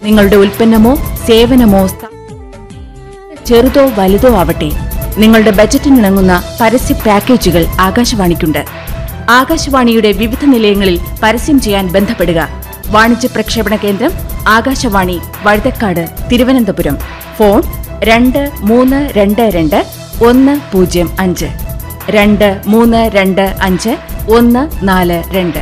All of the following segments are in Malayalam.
നിങ്ങളുടെ ഉൽപ്പന്നമോ സേവനമോ സ്ഥാ- ചെറുതോ വലുതോ ആവട്ടെ നിങ്ങളുടെ ബജറ്റിനിണങ്ങുന്ന പരസ്യ പാക്കേജുകൾ ആകാശവാണിക്കുണ്ട് ആകാശവാണിയുടെ വിവിധ നിലയങ്ങളിൽ പരസ്യം ചെയ്യാൻ ബന്ധപ്പെടുക വാണിജ്യ പ്രക്ഷേപണ കേന്ദ്രം ആകാശവാണി വഴുതക്കാട് തിരുവനന്തപുരം ഫോൺ രണ്ട് മൂന്ന് രണ്ട് രണ്ട് ഒന്ന് പൂജ്യം അഞ്ച് രണ്ട് മൂന്ന് രണ്ട് അഞ്ച് ഒന്ന് നാല് രണ്ട്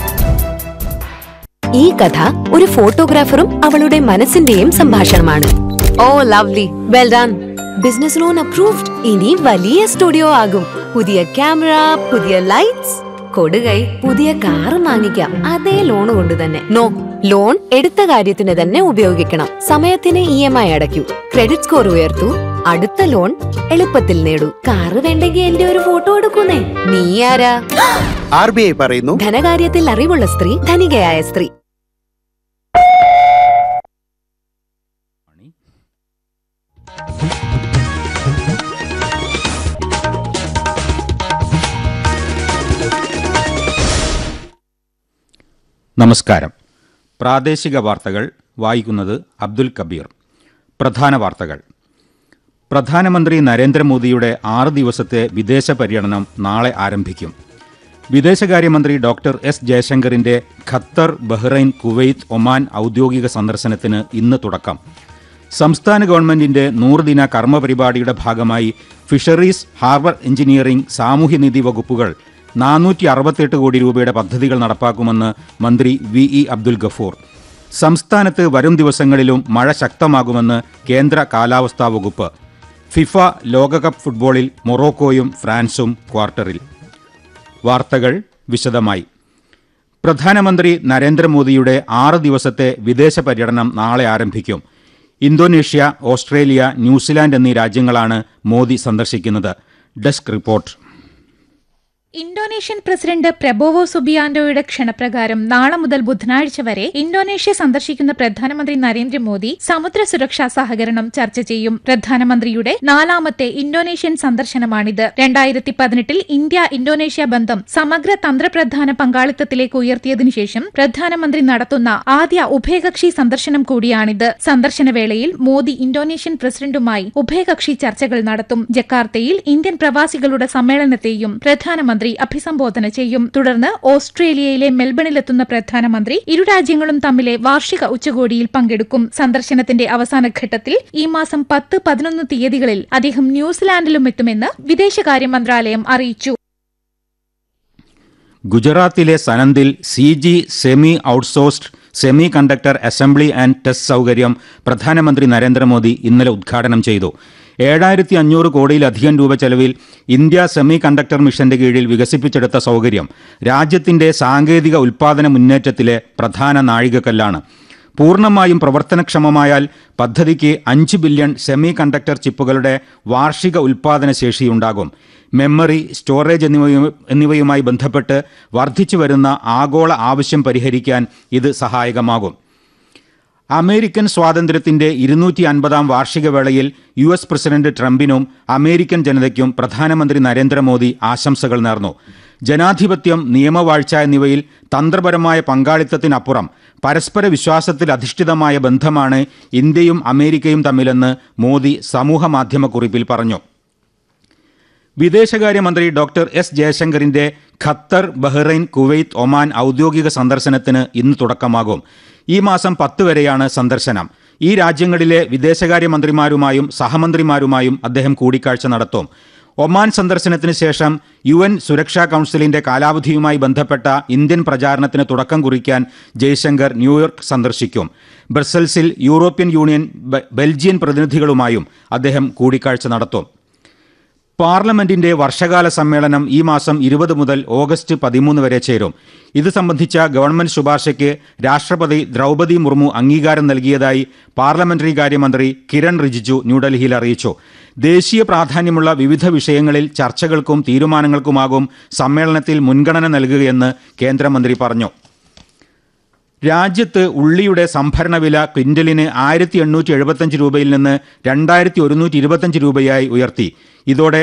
ഈ കഥ ഒരു ഫോട്ടോഗ്രാഫറും അവളുടെ മനസ്സിന്റെയും സംഭാഷണമാണ് oh lovely well done business loan approved ഇനി വലിയ സ്റ്റുഡിയോ ആകും പുതിയ ക്യാമറ പുതിയ ലൈറ്റ്സ് കൊടുകൈ പുതിയ കാറ് വാങ്ങിക്കാം അതേ ലോൺ കൊണ്ട് തന്നെ നോ ലോൺ എടുത്ത കാര്യത്തിന് തന്നെ ഉപയോഗിക്കണം സമയത്തിന് ഇ എം ഐ അടയ്ക്കൂ ക്രെഡിറ്റ് സ്കോർ ഉയർത്തൂ അടുത്ത ലോൺ എളുപ്പത്തിൽ നേടൂ കാറ് വേണ്ടെങ്കിൽ എന്റെ ഒരു ഫോട്ടോ എടുക്കുന്നേ നീ ആരാ ആർ ബി ഐ പറയുന്നു ധനകാര്യത്തിൽ അറിവുള്ള സ്ത്രീ ധനികയായ സ്ത്രീ നമസ്കാരം പ്രാദേശിക വാർത്തകൾ വായിക്കുന്നത് അബ്ദുൽ കബീർ പ്രധാന വാർത്തകൾ പ്രധാനമന്ത്രി നരേന്ദ്രമോദിയുടെ ആറ് ദിവസത്തെ വിദേശ പര്യടനം നാളെ ആരംഭിക്കും വിദേശകാര്യമന്ത്രി ഡോക്ടർ എസ് ജയശങ്കറിന്റെ ഖത്തർ ബഹ്റൈൻ കുവൈത്ത് ഒമാൻ ഔദ്യോഗിക സന്ദർശനത്തിന് ഇന്ന് തുടക്കം സംസ്ഥാന ഗവൺമെന്റിന്റെ നൂറുദിന കർമ്മപരിപാടിയുടെ ഭാഗമായി ഫിഷറീസ് ഹാർബർ എഞ്ചിനീയറിംഗ് സാമൂഹ്യനിധി വകുപ്പുകൾ നാനൂറ്റി അറുപത്തെട്ട് കോടി രൂപയുടെ പദ്ധതികൾ നടപ്പാക്കുമെന്ന് മന്ത്രി വി ഇ അബ്ദുൽ ഗഫൂർ സംസ്ഥാനത്ത് വരും ദിവസങ്ങളിലും മഴ ശക്തമാകുമെന്ന് കേന്ദ്ര കാലാവസ്ഥാ വകുപ്പ് ഫിഫ ലോകകപ്പ് ഫുട്ബോളിൽ മൊറോക്കോയും ഫ്രാൻസും ക്വാർട്ടറിൽ വാർത്തകൾ വിശദമായി പ്രധാനമന്ത്രി നരേന്ദ്രമോദിയുടെ ആറ് ദിവസത്തെ വിദേശ പര്യടനം നാളെ ആരംഭിക്കും ഇന്തോനേഷ്യ ഓസ്ട്രേലിയ ന്യൂസിലാൻഡ് എന്നീ രാജ്യങ്ങളാണ് മോദി സന്ദർശിക്കുന്നത് desk report Indonesian president Prabowo സുബിയാൻഡോയുടെ ക്ഷണപ്രകാരം നാളെ മുതൽ ബുധനാഴ്ച വരെ ഇന്തോനേഷ്യ സന്ദർശിക്കുന്ന പ്രധാനമന്ത്രി നരേന്ദ്രമോദി സമുദ്ര സുരക്ഷാ സഹകരണം ചർച്ച ചെയ്യും പ്രധാനമന്ത്രിയുടെ നാലാമത്തെ ഇന്തോനേഷ്യൻ സന്ദർശനമാണിത് രണ്ടായിരത്തി പതിനെട്ടിൽ ഇന്ത്യ ഇന്തോനേഷ്യ ബന്ധം സമഗ്ര തന്ത്രപ്രധാന പങ്കാളിത്തത്തിലേക്ക് ഉയർത്തിയതിനു ശേഷം പ്രധാനമന്ത്രി നടത്തുന്ന ആദ്യ ഉഭയകക്ഷി സന്ദർശനം കൂടിയാണിത് സന്ദർശന വേളയിൽ മോദി ഇന്തോനേഷ്യൻ പ്രസിഡന്റുമായി ഉഭയകക്ഷി ചർച്ചകൾ നടത്തും ജക്കാർത്തയിൽ ഇന്ത്യൻ പ്രവാസികളുടെ സമ്മേളനത്തെയും പ്രധാനമന്ത്രി അഭിസംബോധന ചെയ്യും തുടർന്ന് ഓസ്ട്രേലിയയിലെ മെൽബണിലെത്തുന്ന പ്രധാനമന്ത്രി ഇരു രാജ്യങ്ങളും തമ്മിലെ വാർഷിക ഉച്ചകോടിയിൽ പങ്കെടുക്കും സന്ദർശനത്തിന്റെ അവസാന ഘട്ടത്തിൽ ഈ മാസം പത്ത് പതിനൊന്ന് തീയതികളിൽ അദ്ദേഹം ന്യൂസിലാൻഡിലും എത്തുമെന്ന് വിദേശകാര്യ മന്ത്രാലയം അറിയിച്ചു ഗുജറാത്തിലെ സനന്ദിൽ C G semi outsourced semiconductor assembly and test സൗകര്യം പ്രധാനമന്ത്രി നരേന്ദ്രമോദി ഇന്നലെ ഉദ്ഘാടനം ചെയ്തു ഏഴായിരത്തി അഞ്ഞൂറ് കോടിയിലധികം രൂപ ചെലവിൽ ഇന്ത്യ സെമി കണ്ടക്ടർ മിഷന്റെ കീഴിൽ വികസിപ്പിച്ചെടുത്ത സൗകര്യം രാജ്യത്തിന്റെ സാങ്കേതിക ഉൽപ്പാദന മുന്നേറ്റത്തിലെ പ്രധാന നാഴികക്കല്ലാണ് പൂർണ്ണമായും പ്രവർത്തനക്ഷമമായാൽ പദ്ധതിക്ക് അഞ്ച് ബില്യൺ സെമി കണ്ടക്ടർ ചിപ്പുകളുടെ വാർഷിക ഉൽപ്പാദന ശേഷിയുണ്ടാകും മെമ്മറി സ്റ്റോറേജ് എന്നിവയു എന്നിവയുമായി ബന്ധപ്പെട്ട് വർദ്ധിച്ചു വരുന്ന ആഗോള ആവശ്യം പരിഹരിക്കാൻ ഇത് സഹായകമാകും അമേരിക്കൻ സ്വാതന്ത്ര്യത്തിന്റെ ഇരുന്നൂറ്റി അൻപതാം വാർഷിക വേളയിൽ യു എസ് പ്രസിഡന്റ് ട്രംപിനും അമേരിക്കൻ ജനതയ്ക്കും പ്രധാനമന്ത്രി നരേന്ദ്രമോദി ആശംസകൾ നേർന്നു ജനാധിപത്യം നിയമവാഴ്ച എന്നിവയിൽ തന്ത്രപരമായ പങ്കാളിത്തത്തിനപ്പുറം പരസ്പര വിശ്വാസത്തിൽ അധിഷ്ഠിതമായ ബന്ധമാണ് ഇന്ത്യയും അമേരിക്കയും തമ്മിലെന്ന് മോദി സമൂഹമാധ്യമക്കുറിപ്പിൽ പറഞ്ഞു വിദേശകാര്യമന്ത്രി ഡോക്ടർ എസ് ജയശങ്കറിന്റെ ഖത്തർ ബഹ്റൈൻ കുവൈത്ത് ഒമാൻ ഔദ്യോഗിക സന്ദർശനത്തിന് ഇന്ന് തുടക്കമാകും ഈ മാസം പത്ത് വരെയാണ് സന്ദർശനം ഈ രാജ്യങ്ങളിലെ വിദേശകാര്യമന്ത്രിമാരുമായും സഹമന്ത്രിമാരുമായും അദ്ദേഹം കൂടിക്കാഴ്ച നടത്തും ഒമാൻ സന്ദർശനത്തിന് ശേഷം യു എൻ സുരക്ഷാ കൗൺസിലിന്റെ കാലാവധിയുമായി ബന്ധപ്പെട്ട ഇന്ത്യൻ പ്രചാരണത്തിന് തുടക്കം കുറിക്കാൻ ജയശങ്കർ ന്യൂയോർക്ക് സന്ദർശിക്കും ബ്രസൽസിൽ യൂറോപ്യൻ യൂണിയൻ ബെ- ബെൽജിയൻ പ്രതിനിധികളുമായും അദ്ദേഹം കൂടിക്കാഴ്ച നടത്തും പാർലമെന്റിന്റെ വർഷകാല സമ്മേളനം ഈ മാസം ഇരുപത് മുതൽ ഓഗസ്റ്റ് പതിമൂന്ന് വരെ ചേരും ഇത് സംബന്ധിച്ച ഗവൺമെന്റ് ശുപാർശയ്ക്ക് രാഷ്ട്രപതി ദ്രൗപദി മുർമു അംഗീകാരം നൽകിയതായി പാർലമെന്ററി കാര്യമന്ത്രി കിരൺ റിജിജു ന്യൂഡൽഹിയിൽ അറിയിച്ചു ദേശീയ പ്രാധാന്യമുള്ള വിവിധ വിഷയങ്ങളിൽ ചർച്ചകൾക്കും തീരുമാനങ്ങൾക്കുമാകും സമ്മേളനത്തിൽ മുൻഗണന നൽകുകയെന്ന് കേന്ദ്രമന്ത്രി പറഞ്ഞു രാജ്യത്ത് ഉള്ളിയുടെ സംഭരണ വില ക്വിന്റലിന് ആയിരത്തി എണ്ണൂറ്റി എഴുപത്തഞ്ച് രൂപയിൽ നിന്ന് രണ്ടായിരത്തി ഒരുന്നൂറ്റി ഇരുപത്തഞ്ച് രൂപയായി ഉയർത്തി ഇതോടെ